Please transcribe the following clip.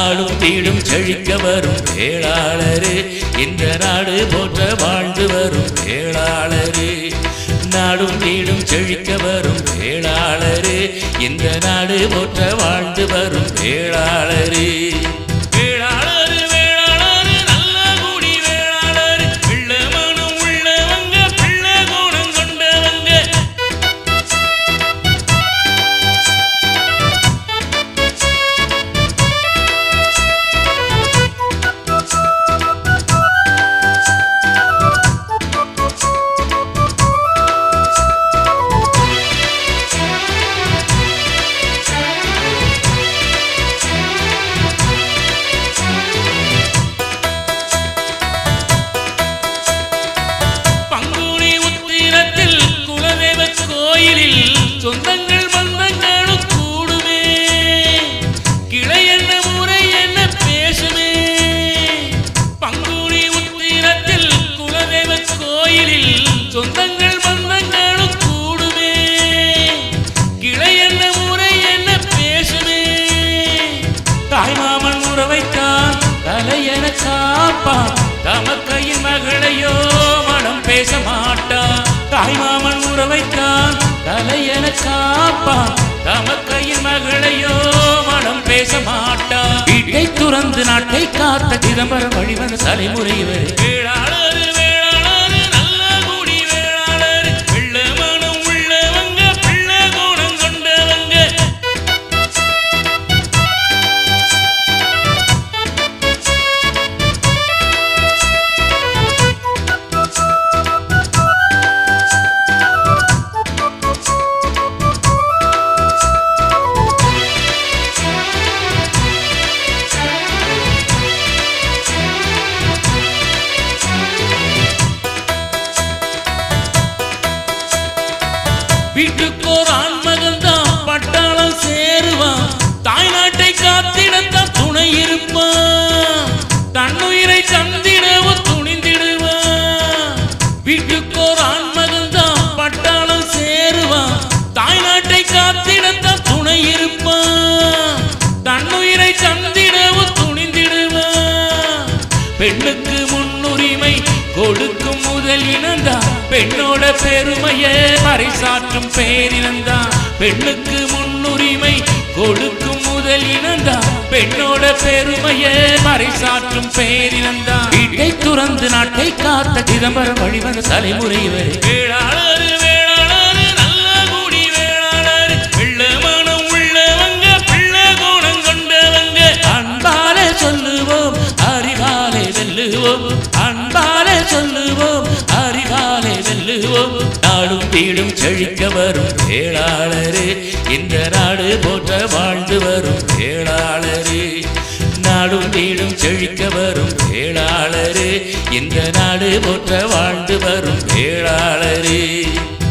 நாடும் வீடும் செழிக்க வரும் வேளாளரே இந்த நாடு போற்ற வாழ்ந்து வரும் வேளாளரே நாடும் வீடும் செழிக்க வரும் வேளாளரே இந்த நாடு போற்ற வாழ்ந்து வரும் வேளாளரே வேளாளரு வேளாளரு நல்ல குடி வேளாளரு பிள்ளை மனம் உள்ளவங்க பிள்ளை குணம் கொண்டவங்க பங்குனி உத்திரத்தில் குலதெய்வ கோயிலில் சொந்தங்கள் பந்தங்களும் கூடுமே கிளை என்ன முறை என்ன பேசுமே பங்குனி உத்திரத்தில் குலதெய்வ கோயிலில் சொந்தங்கள் பந்தங்களும் கூடுமே கிளை என்ன முறை என்ன பேசுமே தாய்மாமன் உறவைத்தான் தலையென காப்பான் தமக்கையின் மகளையோ மனம் பேச மாட்டான் தாய்மாமன் உறவைத்தான் தலையென காப்பான் தமக்கையின் மகளையோ மனம் பேச மாட்டான் வீட்டை துறந்து நாட்டை காத்த சிதம்பரம் வழிவன தலைமுறை இவர் வேளாளர் வேளாளர் நல்ல குடி வேளாளர் பிள்ளை மனம் உள்ளவங்க பிள்ளை குணம் கொண்டவங்க வீட்டுக்கோர் ஆண்மகன் தான் பட்டாளம் சேருவான் தாய்நாட்டை காத்திடத்தான் துணை இருப்பான் தன்னுயிரை தந்திடவும் துணிந்திடுவான் வீட்டுக்கோர் ஆண்மகன் தான் பட்டாளம் சேருவான் தாய்நாட்டை காத்திடத்தான் துணை இருப்பான் தன்னுயிரை தந்திடவும் துணிந்திடுவான் பெண்ணுக்கு முன்னுரிமை கொடுக்கும் முதல் இனந்தான் பெண்ணோட பெருமையை பறைசாற்றும் பேரினந்தான் பெண்ணுக்கு முன்னுரிமை கொடுக்கும் முதல் இனந்தான் பெண்ணோட பெருமையை பறைசாற்றும் பேரினந்தான் வீட்டை துறந்து நாட்டை காத்த சிதம்பரம் வழிவந்த தலைமுறை இவர் வேளாளர் வேளாளர் நல்ல குடி வேளாளர் பிள்ளை மனம் உள்ளவங்க பிள்ளை குணம் கொண்டவங்க அன்பாலே சொல்லுவோம் அறிவாலே வெல்லுவோம் அன்பாலே சொல்லுவோம் அறிவாலே வெல்லுவோம் நாடும் வீடும் செழிக்க வரும் வேளாளரே இந்த நாடு போற்ற வாழ்ந்து வரும் வேளாளரே நாடும் வீடும் செழிக்க வரும் வேளாளரே இந்த நாடு போற்ற வாழ்ந்து வரும் வேளாளரே